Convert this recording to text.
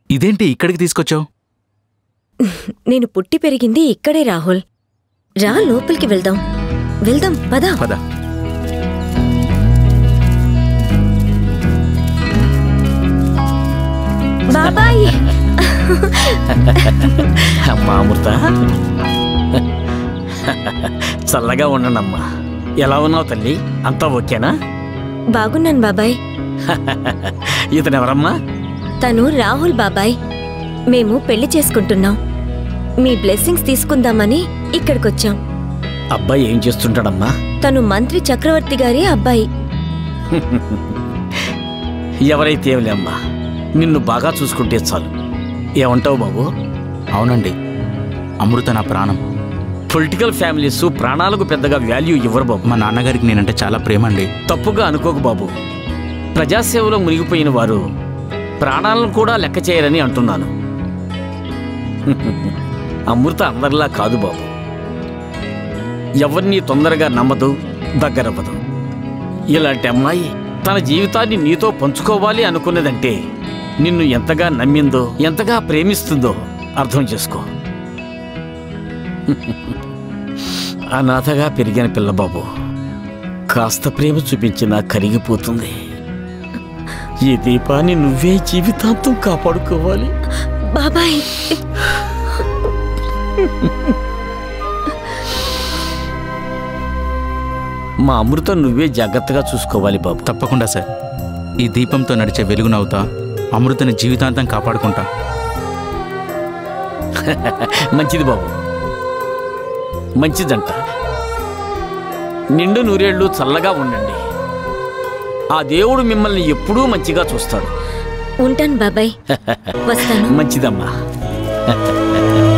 ఇదేంటి ఇక్కడికి తీసుకొచ్చావు నేను పుట్టి పెరిగింది ఇక్కడే రాహుల్ రా లోపలికి వెళ్దాం వెళ్దాం పదా పద బాబాయ్ అమ్మా అమృత చల్లగా ఉండండమ్మా ఎలా ఉన్నావు తల్లి అంతా ఓకేనా బాగున్నాను బాబాయ్ ఇతను ఎవరమ్మా తను రాహుల్ బాబాయ్ మేము పెళ్లి చేసుకుంటున్నాం మీ బ్లెస్సింగ్స్ తీసుకుందామని ఇక్కడికొచ్చాం అబ్బాయి ఏం చేస్తుంటాడమ్మా తను మంత్రి చక్రవర్తి గారి అబ్బాయి ఎవరైతే ఏమిలే అమ్మా నిన్ను బాగా చూసుకుంటే చాలు ఏమంటావు బాబు అవునండి అమృత నా ప్రాణం పొలిటికల్ ఫ్యామిలీస్ ప్రాణాలకు పెద్దగా వాల్యూ ఇవ్వరు బాబు మా నాన్నగారికి నేనంటే చాలా ప్రేమ అండి తప్పుగా అనుకోకు బాబు ప్రజాసేవలో మునిగిపోయిన వారు ప్రాణాలను కూడా లెక్క చేయరని అంటున్నాను అమృత అందరిలా కాదు బాబు ఎవరిని తొందరగా నమ్మదు దగ్గరవ్వదు ఇలాంటి అమ్మాయి తన జీవితాన్ని నీతో పంచుకోవాలి అనుకున్నదంటే నిన్ను ఎంతగా నమ్మిందో ఎంతగా ప్రేమిస్తుందో అర్థం చేసుకో అనాథగా పెరిగిన పిల్లబాబు కాస్త ప్రేమ చూపించినా కరిగిపోతుంది ఈ దీపాన్ని నువ్వే జీవితాంతం కాపాడుకోవాలి బాబాయ్ మా అమృతం నువ్వే జాగ్రత్తగా చూసుకోవాలి బాబు తప్పకుండా సార్ ఈ దీపంతో నడిచే వెలుగునవుతా అమృతని జీవితాంతం కాపాడుకుంటా మంచిది బాబు మంచిదంట నిండు నూరేళ్లు చల్లగా ఉండండి ఆ దేవుడు మిమ్మల్ని ఎప్పుడూ మంచిగా చూస్తాడు ఉంటాను బాబాయ్ వస్తాను మంచిదమ్మా